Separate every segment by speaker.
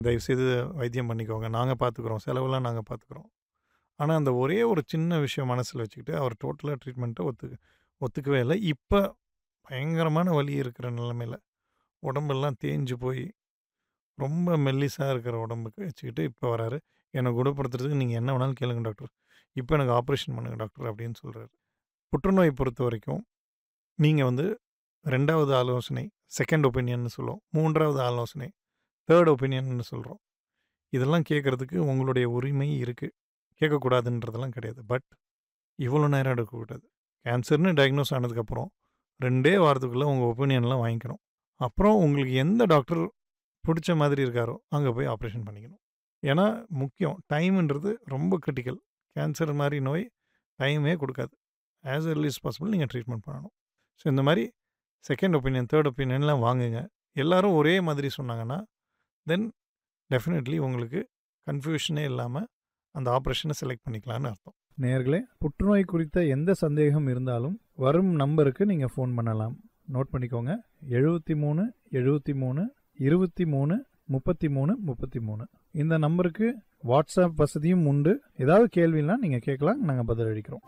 Speaker 1: தயவுசெய்து வைத்தியம் பண்ணிக்கோங்க. நாங்க பார்த்துக்குறோம். செலவெல்லாம் நாங்க பார்த்துக்குறோம். ஆனா, அந்த ஒரே ஒரு சின்ன விஷயம் மனசுல வச்சுக்கிட்டு, அவர் டோட்டலா ட்ரீட்மெண்ட்ட ஒத்துக்க ஒத்துக்கவே இல்ல. இப்ப பயங்கரமான வலி இருக்கிற நிலைமையில, உடம்பெல்லாம் தேஞ்சு போய், ரொம்ப மெல்லிசா இருக்கிற உடம்புக்கு வச்சுக்கிட்டு இப்ப வராரு. என்ன குணப்படுத்துறதுக்கு நீங்க என்ன வேணாலும் கேளுங்க டாக்டர். இப்ப எனக்கு ஆப்ரேஷன் பண்ணுங்க டாக்டர் அப்படின்னு சொல்றாரு. புற்றுநோய் பொறுத்தவரைக்கும், நீங்க வந்து 2வது ஆலோசனை, செகண்ட் ஒப்பீனியன்னு சொல்லுவோம். 3வது ஆலோசனை, தேர்ட் ஒப்பீனியன்னு சொல்றோம். இதெல்லாம் கேட்கறதுக்கு உங்களுடைய உரிமை இருக்கு. கேட்கக்கூடாதுன்றதெல்லாம் கிடையாது. பட் இவ்வளோ நேரம் எடுக்கக்கூடாது. கேன்சர்ன்னு டயக்னோஸ் ஆனதுக்கப்புறம் 2டே வாரத்துக்குள்ள உங்க ஒப்பீனியன்லாம் வாங்கிக்கணும். அப்புறம் உங்களுக்கு எந்த டாக்டர் புடிச்ச மாதிரி இருக்காரோ, அங்க போய் ஆப்ரேஷன் பண்ணிக்கணும். ஏன்னா, முக்கியம் டைம்ன்றது ரொம்ப கிரிட்டிக்கல். கேன்சர் மாரி நோய் டைமே குடுக்காது. ஆஸ் ஏர்லி அஸ் பாசிபிள் நீங்க ட்ரீட்மெண்ட் பண்ணணும். ஸோ இந்த மாரி செகண்ட் ஒப்பீனியன், தேர்ட் ஒப்பீனியன்லாம் வாங்குங்க. எல்லாரும் ஒரே மாதிரி சொன்னாங்கன்னா, தென் டெஃபினெட்லி உங்களுக்கு கன்ஃப்யூஷனே இல்லாம அந்த ஆப்ரேஷன செலக்ட் பண்ணிக்கலாம்னு அர்த்தம்.
Speaker 2: நேயர்களே, புற்றுநோய் குறித்த எந்த சந்தேகம் இருந்தாலும் வரும் நம்பருக்கு நீங்க ஃபோன் பண்ணலாம். நோட் பண்ணிக்கோங்க. 73 73 23 33 33 இந்த நம்பருக்கு வாட்ஸ்அப் வசதியும் உண்டு. ஏதாவது கேள்வினா நீங்க கேட்கலாம். நாங்க பதிலளிக்கிறோம்.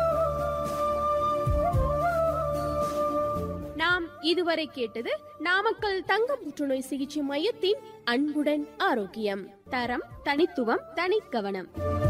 Speaker 3: நாம் இதுவரை கேட்டது நாமக்கல் தங்க புற்றுநோய் சிகிச்சை மையத்தின் அன்புடன் ஆரோக்கியம் தரம் தனித்துவம் தனிக்கவனம்